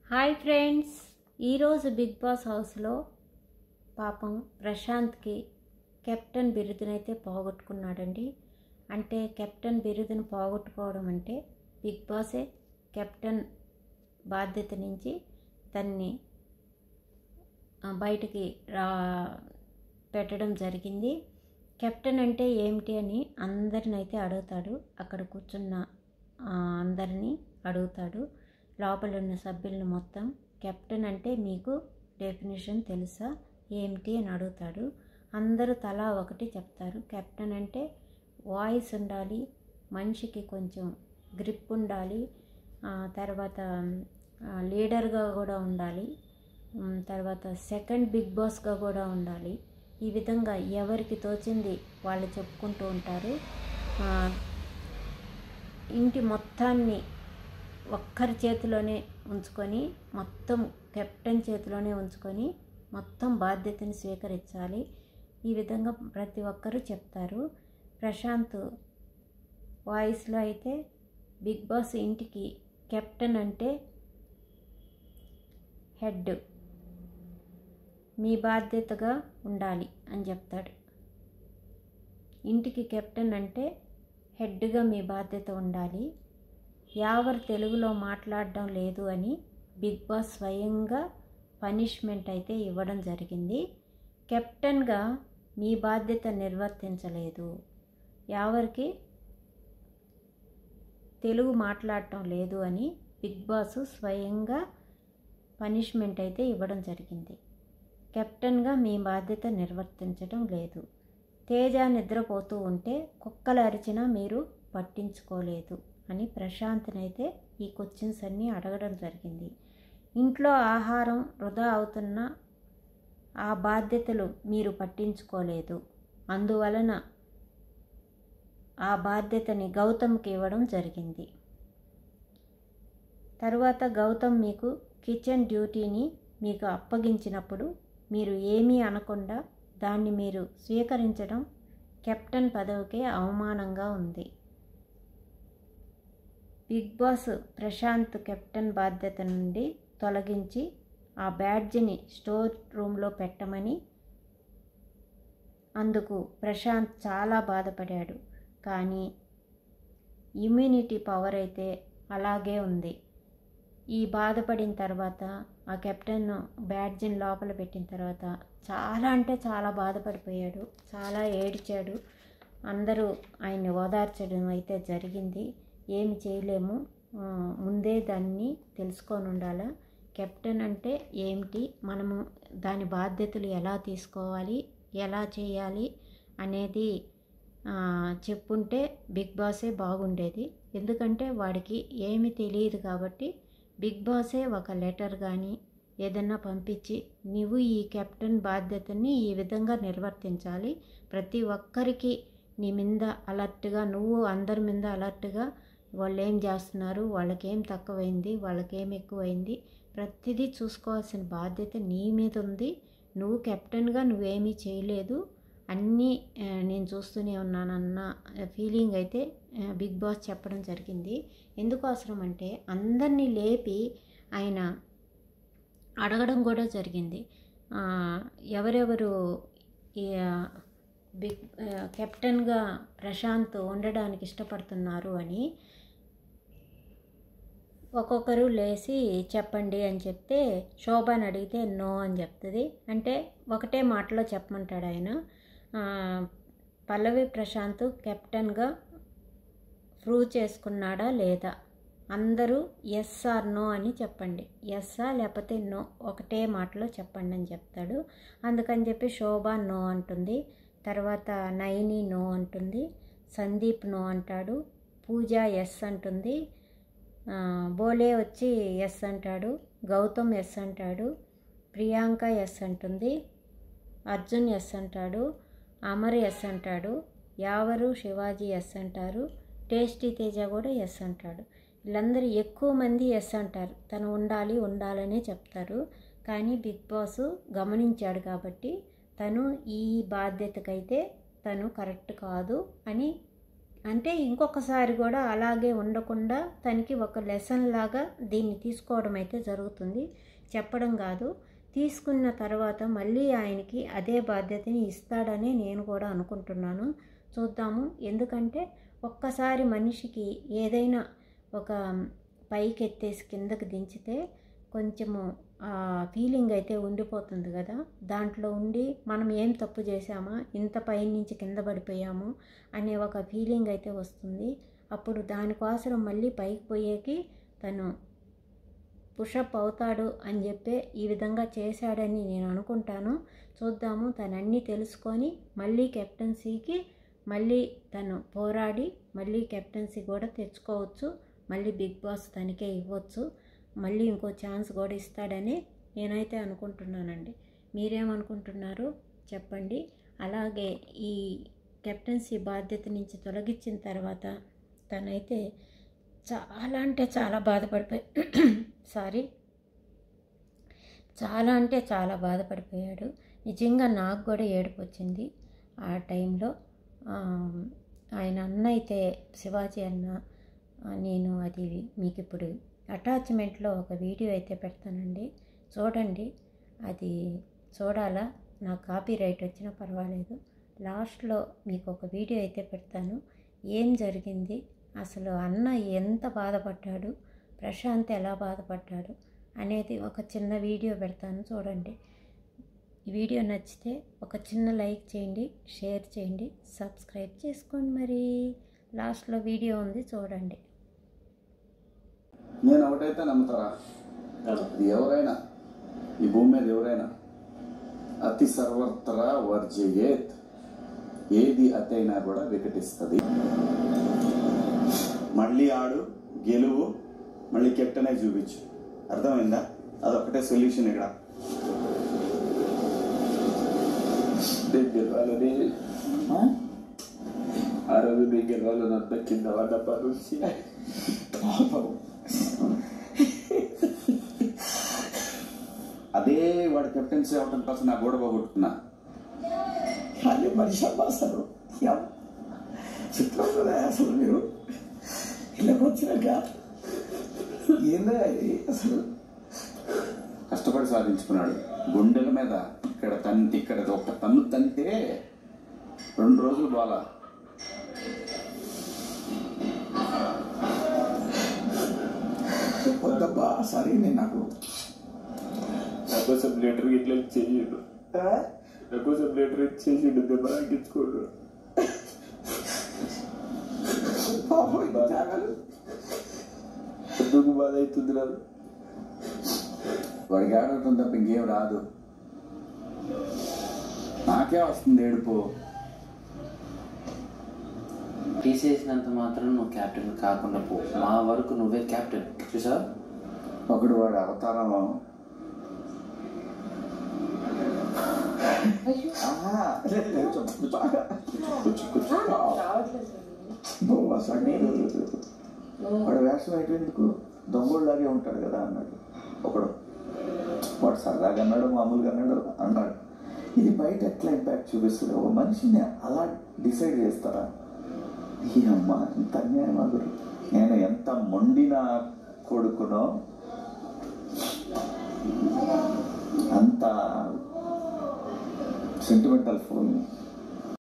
hi friends ఈరోజు Bigg Boss హౌస్లో పాపం ప్రశాంత్కి కెప్టెన్ బిరుదునైతే పోగొట్టుకున్నాడండి అంటే కెప్టెన్ బిరుదును పోగొట్టుకోవడం అంటే బిగ్ బాసే కెప్టెన్ బాధ్యత నుంచి తన్ని ఆ, బయటికి రా పెట్టడం జరిగింది కెప్టెన్ అంటే ఏమిటి అని అందరినైతే అడుగుతాడు అక్కడ కూర్చున్న ఆ, అందరినీ అడుగుతాడు లోపల ఉన్న సభ్యులను మొత్తం కెప్టెన్ అంటే మీకు డెఫినేషన్ తెలుసా ఏమిటి అని అడుగుతాడు అందరూ తలా ఒకటి చెప్తారు కెప్టెన్ అంటే వాయిస్ ఉండాలి మనిషికి కొంచెం గ్రిప్ ఉండాలి ఆ, తర్వాత ఆ, లీడర్గా కూడా ఉండాలి ఉమ్, తర్వాత సెకండ్ బిగ్ బాస్గా కూడా ఉండాలి ఈ విధంగా ఎవరికి తోచింది వాళ్ళు చెప్పుకుంటూ ఉంటారు ఆ, ఇంటి మొత్తాన్ని ఒక్కరి చేతిలోనే ఉంచుకొని మొత్తం కెప్టెన్ చేతిలోనే ఉంచుకొని మొత్తం బాధ్యతని స్వీకరించాలి ఈ విధంగా ప్రతి ఒక్కరూ చెప్తారు ప్రశాంత్ వాయిస్లో అయితే బిగ్ బాస్ ఇంటికి కెప్టెన్ అంటే హెడ్ మీ బాధ్యతగా ఉండాలి అని చెప్తాడు ఇంటికి కెప్టెన్ అంటే హెడ్గా మీ బాధ్యత ఉండాలి యావర్ తెలుగులో మాట్లాడడం లేదు అని బిగ్ బాస్ స్వయంగా పనిష్మెంట్ అయితే ఇవ్వడం జరిగింది కెప్టెన్గా మీ బాధ్యత నిర్వర్తించలేదు యావరికి తెలుగు మాట్లాడటం లేదు అని బిగ్ బాస్ స్వయంగా పనిష్మెంట్ అయితే ఇవ్వడం జరిగింది కెప్టెన్గా మీ బాధ్యత నిర్వర్తించడం లేదు తేజ నిద్రపోతూ ఉంటే కుక్కలు అరిచినా మీరు పట్టించుకోలేదు అని ప్రశాంత్నైతే ఈ క్వశ్చన్స్ అన్నీ అడగడం జరిగింది ఇంట్లో ఆహారం వృధా అవుతున్న ఆ బాధ్యతలు మీరు పట్టించుకోలేదు అందువలన ఆ బాధ్యతని గౌతమ్కి ఇవ్వడం జరిగింది తరువాత గౌతమ్ మీకు కిచెన్ డ్యూటీని మీకు అప్పగించినప్పుడు మీరు ఏమీ అనకుండా దాన్ని మీరు స్వీకరించడం కెప్టెన్ పదవికే అవమానంగా ఉంది బిగ్ బాస్ ప్రశాంత్ కెప్టెన్ బాధ్యత నుండి తొలగించి ఆ బ్యాడ్జిని స్టోర్ రూమ్లో పెట్టమని అందుకు ప్రశాంత్ చాలా బాధపడాడు కానీ ఇమ్యూనిటీ పవర్ అయితే అలాగే ఉంది ఈ బాధపడిన తర్వాత ఆ కెప్టెన్ బ్యాడ్జిన్ లోపల పెట్టిన తర్వాత చాలా అంటే చాలా బాధపడిపోయాడు చాలా ఏడ్చాడు అందరూ ఆయన్ని ఓదార్చడం అయితే జరిగింది ఏమి చేయలేము ఆ, ముందే దాన్ని తెలుసుకొని ఉండాలా కెప్టెన్ అంటే ఏమిటి మనము దాని బాధ్యతలు ఎలా తీసుకోవాలి ఎలా చేయాలి అనేది ఆ, చెప్పుంటే బిగ్ బాసే బాగుండేది ఎందుకంటే వాడికి ఏమీ తెలియదు కాబట్టి బిగ్ బాసే ఒక లెటర్ కానీ ఏదన్నా పంపించి నువ్వు ఈ కెప్టెన్ బాధ్యతని ఈ విధంగా నిర్వర్తించాలి ప్రతి ఒక్కరికి నీ మీద అలర్ట్గా నువ్వు అందరి మీద అలర్ట్గా వాళ్ళు ఏం చేస్తున్నారు వాళ్ళకేం తక్కువైంది వాళ్ళకేం ఎక్కువైంది ప్రతిదీ చూసుకోవాల్సిన బాధ్యత నీ మీద ఉంది నువ్వు కెప్టెన్గా నువ్వేమీ చేయలేదు అన్నీ ఆ, నేను చూస్తూనే ఉన్నానన్న ఫీలింగ్ అయితే ఆ, బిగ్ బాస్ చెప్పడం జరిగింది ఎందుకు అవసరం అంటే అందరినీ లేపి ఆయన అడగడం కూడా జరిగింది ఆ, ఎవరెవరు ఈ ఆ, బిగ్ ఆ, కెప్టెన్గా ప్రశాంత్ ఉండడానికి ఇష్టపడుతున్నారు అని ఒక్కొక్కరు లేచి చెప్పండి అని చెప్తే శోభని అడిగితే నో అని చెప్తుంది అంటే ఒకటే మాటలో చెప్పమంటాడు ఆయన ఆ, పల్లవి ప్రశాంత్ కెప్టెన్గా ప్రూవ్ చేసుకున్నాడా లేదా అందరూ ఎస్ ఆర్ నో అని చెప్పండి ఎస్సా లేకపోతే నో ఒకటే మాటలో చెప్పండి అని చెప్తాడు అందుకని చెప్పి శోభ నో అంటుంది తర్వాత నైని నో అంటుంది సందీప్ నో అంటాడు పూజ ఎస్ అంటుంది ఆ, బోలే వచ్చి ఎస్ అంటాడు గౌతమ్ ఎస్ అంటాడు ప్రియాంక ఎస్ అంటుంది అర్జున్ ఎస్ అంటాడు అమర్ ఎస్ అంటాడు యావరు శివాజీ ఎస్ అంటారు టేస్టీ తేజ కూడా ఎస్ అంటాడు వీళ్ళందరూ ఎక్కువ మంది ఎస్ అంటారు తను ఉండాలి ఉండాలనే చెప్తారు కానీ బిగ్ బాస్ గమనించాడు కాబట్టి తను ఈ బాధ్యతకైతే తను కరెక్ట్ కాదు అని అంటే ఇంకొకసారి కూడా అలాగే ఉండకుండా తనకి ఒక లెసన్ లాగా దీన్ని తీసుకోవడం అయితే జరుగుతుంది చెప్పడం కాదు తీసుకున్న తర్వాత మళ్ళీ ఆయనకి అదే బాధ్యతని ఇస్తాడని నేను కూడా అనుకుంటున్నాను చూద్దాము ఎందుకంటే ఒక్కసారి మనిషికి ఏదైనా ఒక పైకి ఎత్తేసి కిందకి దించితే కొంచెము ఆ ఫీలింగ్ అయితే ఉండిపోతుంది కదా దాంట్లో ఉండి మనం ఏం తప్పు చేశామా ఇంత పై నుంచి కింద పడిపోయాము అనే ఒక ఫీలింగ్ అయితే వస్తుంది అప్పుడు దానికోసం మళ్ళీ పైకి పోయేకి తను పుషప్ అవుతాడు అని చెప్పి ఈ విధంగా చేశాడని నేను అనుకుంటాను చూద్దాము తను అన్నీ తెలుసుకొని మళ్ళీ కెప్టెన్సీకి మళ్ళీ తను పోరాడి మళ్ళీ కెప్టెన్సీ కూడా తెచ్చుకోవచ్చు మళ్ళీ బిగ్ బాస్ తనకే ఇవ్వచ్చు మళ్ళీ ఇంకో ఛాన్స్ కూడా ఇస్తాడని నేనైతే అనుకుంటున్నానండి మీరేమనుకుంటున్నారు చెప్పండి అలాగే ఈ కెప్టెన్సీ బాధ్యత నుంచి తొలగించిన తర్వాత తనైతే చాలా అంటే చాలా బాధపడిపోయి సారీ చాలా అంటే చాలా బాధపడిపోయాడు నిజంగా నాకు కూడా ఏడుపు వచ్చింది ఆ టైంలో ఆ, ఆయన అన్న అయితే శివాజీ అన్న ఆ, నేను అది మీకు ఇప్పుడు అటాచ్మెంట్లో ఒక వీడియో అయితే పెడతానండి చూడండి అది చూడాలా నాకు కాపీ రైట్ వచ్చినా పర్వాలేదు లాస్ట్లో మీకు ఒక వీడియో అయితే పెడతాను ఏం జరిగింది అసలు అన్న ఎంత బాధపడ్డాడు ప్రశాంత్ ఎలా బాధపడ్డాడు అనేది ఒక చిన్న వీడియో పెడతాను చూడండి ఈ వీడియో నచ్చితే ఒక చిన్న లైక్ చేయండి షేర్ చేయండి సబ్స్క్రైబ్ చేసుకోండి మరి లాస్ట్లో వీడియో ఉంది చూడండి నేను ఒకటైతే నమ్ముతారా ఇది ఎవరైనా ఈ భూమి మీద ఎవరైనా అతి సర్వత్రా వర్జయేత్ ఏది అతి అయినా కూడా వికటిస్తుంది మళ్ళీ ఆడు గెలువు మళ్ళీ కెప్టెనే చూపించు అర్థమైందా అదొకటే సొల్యూషన్ ఇక్కడ నేను గెలవాలని ఆ రోజు నేను గెలవాలని అంత కింద పడ్డప్పటి నుంచి అదే వాడు కెప్టెన్సీ అవడం కోసం నా గోడ పోగొట్టుకున్నా కానీ మనిషి అమ్మ అసలు ఎం చిత్రంలో అసలు మీరు ఇలా వచ్చినాక ఏందా ఇది అసలు కష్టపడి సాధించుకున్నాడు గుండెల మీద ఇక్కడ తంతి ఇక్కడ ఒక తన్ను తంతే రెండు రోజులు బాలా వద్దబ్బా సరే నేను నాకు నా కోసం లెటర్ ఇట్లా ఇచ్చేసిండు నా కోసం లెటర్ ఇచ్చేసిండు దెబ్బ తగ్గించుకోడు ఎందుకు బాధ అవుతుంది నాకు వాడికి ఆడటం తప్ప ఇంకేం రాదు నాకే వస్తుంది ఏడుపు తీసేసినంత మాత్రం నువ్వు క్యాప్టెన్ కాకుండా పో మా వరకు నువ్వే క్యాప్టెన్ చూసా ఒకడు వాడి అవతారం వాడు వేషం అయిపోయేందుకు దొంగోళ్ళలాగే ఉంటాడు కదా అన్నాడు ఒకడు వాడు సరదాగా అన్నాడు మామూలుగా అన్నాడు అన్నాడు ఇది బయట ఎట్లా ఇంపాక్ట్ చూపిస్తుంది ఒక మనిషిని అలా డిసైడ్ చేస్తారా ఈ అమ్మ ఎంత అన్యాయం అదురు నేను ఎంత మొండిన కొడుకునో అంత సెంటిమెంటల్ ఫోన్